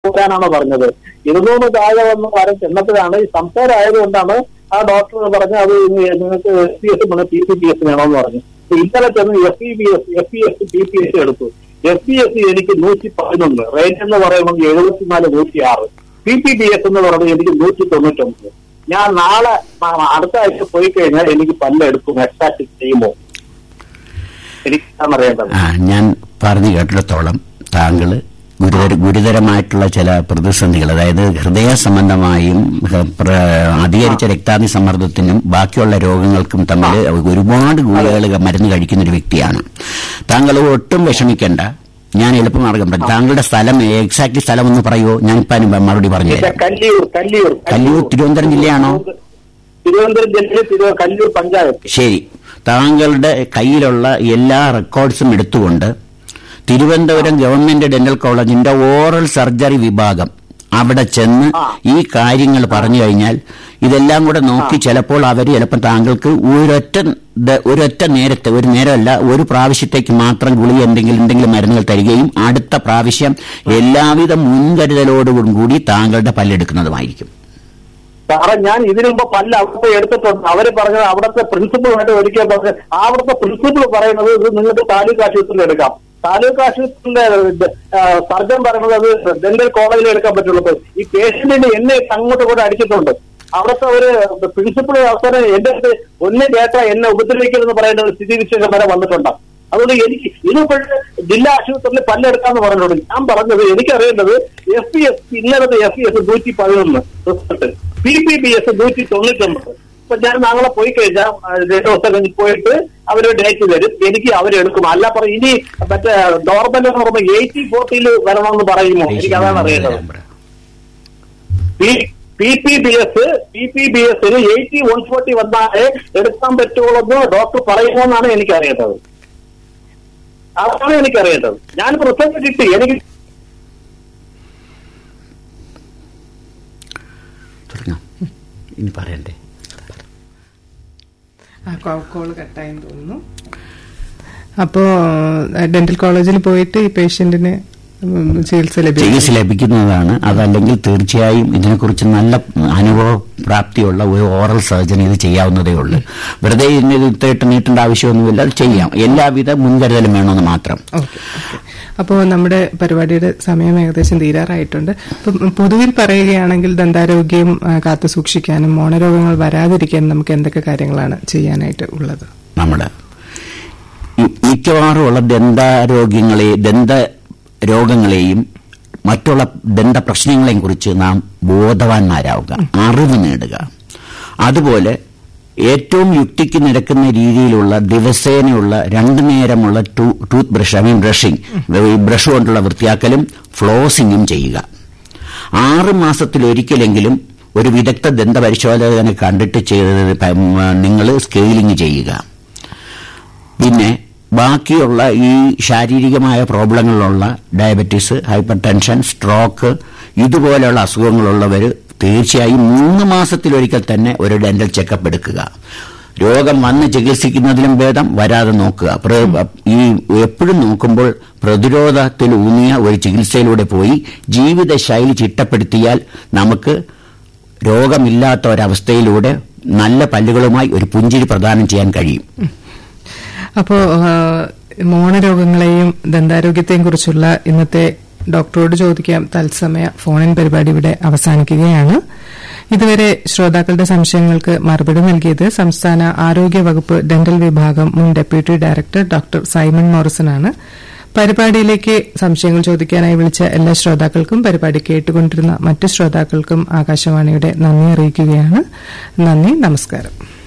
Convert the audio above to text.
വരാനാണ് പറഞ്ഞത് ഇരുന്നൂറ് താഴെ വന്ന് വരെ ചെന്നപ്പോഴാണ് ഈ സംസാരം ആയതുകൊണ്ടാണ് ആ ഡോക്ടർ പറഞ്ഞ അത് ഇനി നിങ്ങൾക്ക് S P S P C P S വേണമെന്ന് പറഞ്ഞു അപ്പൊ ഇന്നലെ ചെന്ന് F E B S F E S P P S എടുത്തു എഫ് പി എസ് എനിക്ക് നൂറ്റി പതിനൊന്ന് റേറ്റ് എന്ന് പറയുന്നത് എഴുപത്തിനാല് നൂറ്റി ആറ് പി പി ബി എസ് എന്ന് പറയുന്നത് എനിക്ക് നൂറ്റി തൊണ്ണൂറ്റൊമ്പത് ഞാൻ നാളെ ആ, അടുത്ത ആഴ്ച പോയി കഴിഞ്ഞാൽ എനിക്ക് പല്ലെടുക്കും എക്സാക്ട് ചെയ്യുമോ എനിക്കാണ് അറിയേണ്ടത് ആ ഞാൻ പറഞ്ഞു കേട്ടിടത്തോളം താങ്കൾ ഗുരുതര ഗുരുതരമായിട്ടുള്ള ചില പ്രതിസന്ധികൾ അതായത് ഹൃദയ സംബന്ധമായും ഹ- പ്ര- അധികരിച്ച രക്താതി സമ്മർദ്ദത്തിനും ബാക്കിയുള്ള രോഗങ്ങൾക്കും തമ്മിൽ ഒരുപാട് ഗുളികകൾ മരുന്ന് കഴിക്കുന്ന ഒരു വ്യക്തിയാണ് താങ്കൾ ഒട്ടും വിഷമിക്കേണ്ട ഞാൻ എളുപ്പമാർഗം പറഞ്ഞു താങ്കളുടെ സ്ഥലം എക്സാക്ട്ലി സ്ഥലം ഒന്ന് പറയുമോ ഞാനിപ്പോ അതിന് മറുപടി പറഞ്ഞു ഇത് തരാം കല്ലിയൂർ കല്ലിയൂർ കല്ലൂർ തിരുവനന്തപുരം ജില്ലയാണോ തിരുവനന്തപുരം ജില്ലയിൽ തിരു കല്ലൂർ പഞ്ചായത്ത് ശരി താങ്കളുടെ കയ്യിലുള്ള എല്ലാ റെക്കോർഡ്സും എടുത്തുകൊണ്ട് തിരുവനന്തപുരം ഗവൺമെന്റ് ഡെന്റൽ കോളേജിന്റെ ഓറൽ സർജറി വിഭാഗം അവിടെ ചെന്ന് ആ. ഈ കാര്യങ്ങൾ പറഞ്ഞു കഴിഞ്ഞാൽ ഇതെല്ലാം കൂടെ നോക്കി ചിലപ്പോൾ അവർ ചിലപ്പോൾ താങ്കൾക്ക് ഒരൊറ്റ ദ- ഒരൊറ്റ നേരത്തെ ഒരു നേരമല്ല ഒരു പ്രാവശ്യത്തേക്ക് മാത്രം ഗുളിക എന്തെങ്കിലും എന്തെങ്കിലും മരുന്നുകൾ തരികയും അടുത്ത പ്രാവശ്യം എല്ലാവിധ മുൻകരുതലോടും കൂടി താങ്കളുടെ പല്ലെടുക്കുന്നതുമായിരിക്കും സാറേ ഞാൻ ഇതിനു മുമ്പ് പല അവിടുത്തെ എടുത്തിട്ടുണ്ട് അവര് പറഞ്ഞത് അവിടുത്തെ പ്രിൻസിപ്പളുമായിട്ട് ഒരിക്കൽ പറഞ്ഞ അവിടുത്തെ പ്രിൻസിപ്പൾ പറയുന്നത് ഇത് നിങ്ങൾക്ക് താലൂക്ക് ആശുപത്രിയിൽ എടുക്കാം താലൂക്ക് ആശുപത്രിയിലെ ആ, സർജൻ പറയുന്നത് അത് ഡെന്റൽ കോളേജിൽ എടുക്കാൻ പറ്റുള്ളൂ ഇപ്പൊ ഈ പേഷ്യന്റിന് എന്നെ അങ്ങോട്ട് കൂടെ അടിച്ചിട്ടുണ്ട് അവിടുത്തെ ഒരു പ്രിൻസിപ്പൾ അവസരം എന്റെ അടുത്ത് ഒന്നേ കേട്ട എന്നെ ഉപദ്രവിക്കരുതെന്ന് പറയുന്ന ഒരു സ്ഥിതി വിശേഷം വരെ വന്നിട്ടുണ്ട് അതുകൊണ്ട് എനിക്ക് ഇതിപ്പോൾ ജില്ലാ ആശുപത്രിയിൽ പല്ലെടുക്കാന്ന് പറഞ്ഞിട്ടുണ്ട് ഞാൻ പറഞ്ഞത് എനിക്കറിയേണ്ടത് എഫ് പി എസ് ഇന്നലത്തെ എഫ് പി എസ് നൂറ്റി പതിനൊന്ന് result P P B S നൂറ്റി തൊണ്ണൂറ്റൊമ്പത് അപ്പൊ ഞാൻ നാളെ പോയി കഴിഞ്ഞാൽ ആ, രണ്ട് ദിവസം കഴിഞ്ഞ് പോയിട്ട് അവര് ഡേറ്റ് തരും എനിക്ക് അവരെടുക്കും അല്ല പറ ഇനി മറ്റേ നോർമൽ എന്ന് പറയുമ്പോൾ എയ്റ്റി ഫോർട്ടിയിൽ വരണമെന്ന് പറയുമോ എനിക്ക് അതാണ് അറിയേണ്ടത് P P B S P P B എസിന് എയ്റ്റി വൺ ഫോർട്ടി വന്നാലേ എടുക്കാൻ പറ്റുള്ളൂ എന്ന് ഡോക്ടർ പറയുമോ എന്നാണ് എനിക്ക് അറിയേണ്ടത് അതാണ് എനിക്കറിയേണ്ടത് ഞാൻ റിസൾട്ട് കിട്ടി എനിക്ക് തുടങ്ങാം ഇനി പറയണ്ടേ ആ കോൾ കട്ടായെന്ന് തോന്നുന്നു അപ്പോ ഡെന്റൽ കോളേജിൽ പോയിട്ട് ഈ പേഷ്യന്റിന് ഉം, ചികിത്സ ലഭിക്കും ചികിത്സ ലഭിക്കുന്നതാണ് അതല്ലെങ്കിൽ തീർച്ചയായും ഇതിനെക്കുറിച്ച് നല്ല അനുഭവ പ്രാപ്തിയുള്ള ഒരു ഓറൽ സർജൻ ഇത് ചെയ്യാവുന്നതേ ഉള്ളൂ വെറുതെ ഇതിന് ഇത്തിട്ട് നീട്ടേണ്ട ആവശ്യമൊന്നുമില്ല അത് ചെയ്യാം എല്ലാവിധ മുൻകരുതലും വേണമെന്ന് മാത്രം ഓക്കെ അപ്പോൾ നമ്മുടെ പരിപാടിയുടെ സമയം ഏകദേശം തീരാറായിട്ടുണ്ട് അപ്പം പൊതുവിൽ പറയുകയാണെങ്കിൽ ദന്താരോഗ്യം ആ, കാത്തു സൂക്ഷിക്കാനും മോണരോഗങ്ങൾ വരാതിരിക്കാനും നമുക്ക് എന്തൊക്കെ കാര്യങ്ങളാണ് ചെയ്യാനായിട്ട് ഉള്ളത് നമ്മൾ മിക്കവാറും ഉള്ള ദന്താരോഗ്യങ്ങളെ ദന്ത രോഗങ്ങളെയും മറ്റുള്ള ദന്ത പ്രശ്നങ്ങളെയും കുറിച്ച് നാം ബോധവാന്മാരാവുക അറിവ് നേടുക അതുപോലെ ഏറ്റവും യുക്തിക്ക് നിരക്കുന്ന രീതിയിലുള്ള ദിവസേനയുള്ള രണ്ടു നേരമുള്ള tooth brush I mean brushing brush കൊണ്ടുള്ള വൃത്തിയാക്കലും ഫ്ലോസിങ്ങും ചെയ്യുക ആറ് മാസത്തിലൊരിക്കലെങ്കിലും ഒരു വിദഗ്ധ ദന്ത പരിശോധകനെ കണ്ടിട്ട് ചെയ്ത് നിങ്ങൾ സ്കെയിലിംഗ് ചെയ്യുക പിന്നെ ബാക്കിയുള്ള ഈ ശാരീരികമായ പ്രോബ്ലങ്ങളുള്ള ഡയബറ്റീസ് ഹൈപ്പർ ടെൻഷൻ സ്ട്രോക്ക് ഇതുപോലെയുള്ള അസുഖങ്ങളുള്ളവർ തീർച്ചയായും മൂന്ന് മാസത്തിലൊരിക്കൽ തന്നെ ഒരു ഡെന്റൽ ചെക്കപ്പ് എടുക്കുക രോഗം വന്ന് ചികിത്സിക്കുന്നതിലും ഭേദം വരാതെ നോക്കുക പ്ര- ഈ എപ്പോഴും നോക്കുമ്പോൾ പ്രതിരോധത്തിൽ ഊന്നിയ ഒരു ചികിത്സയിലൂടെ പോയി ജീവിതശൈലി ചിട്ടപ്പെടുത്തിയാൽ നമുക്ക് രോഗമില്ലാത്ത ഒരവസ്ഥയിലൂടെ നല്ല പല്ലുകളുമായി ഒരു പുഞ്ചിരി പ്രദാനം ചെയ്യാൻ കഴിയും അപ്പോൾ മോണരോഗങ്ങളെയും ദന്താരോഗ്യത്തെയും കുറിച്ചുള്ള ഇന്നത്തെ ഡോക്ടറോട് ചോദിക്കാം തത്സമയ ഫോണിൻ പരിപാടി ഇവിടെ അവസാനിക്കുകയാണ് ഇതുവരെ ശ്രോതാക്കളുടെ സംശയങ്ങൾക്ക് മറുപടി നൽകിയത് സംസ്ഥാന ആരോഗ്യ വകുപ്പ് ഡെന്റൽ വിഭാഗം മുൻ ഡെപ്യൂട്ടി ഡയറക്ടർ ഡോക്ടർ സൈമൺ മോറിസനാണ് പരിപാടിയിലേക്ക് സംശയങ്ങൾ ചോദിക്കാനായി വിളിച്ച എല്ലാ ശ്രോതാക്കൾക്കും പരിപാടി കേട്ടുകൊണ്ടിരുന്ന മറ്റു ശ്രോതാക്കൾക്കും ആകാശവാണിയുടെ നന്ദി അറിയിക്കുകയാണ് നന്ദി നമസ്കാരം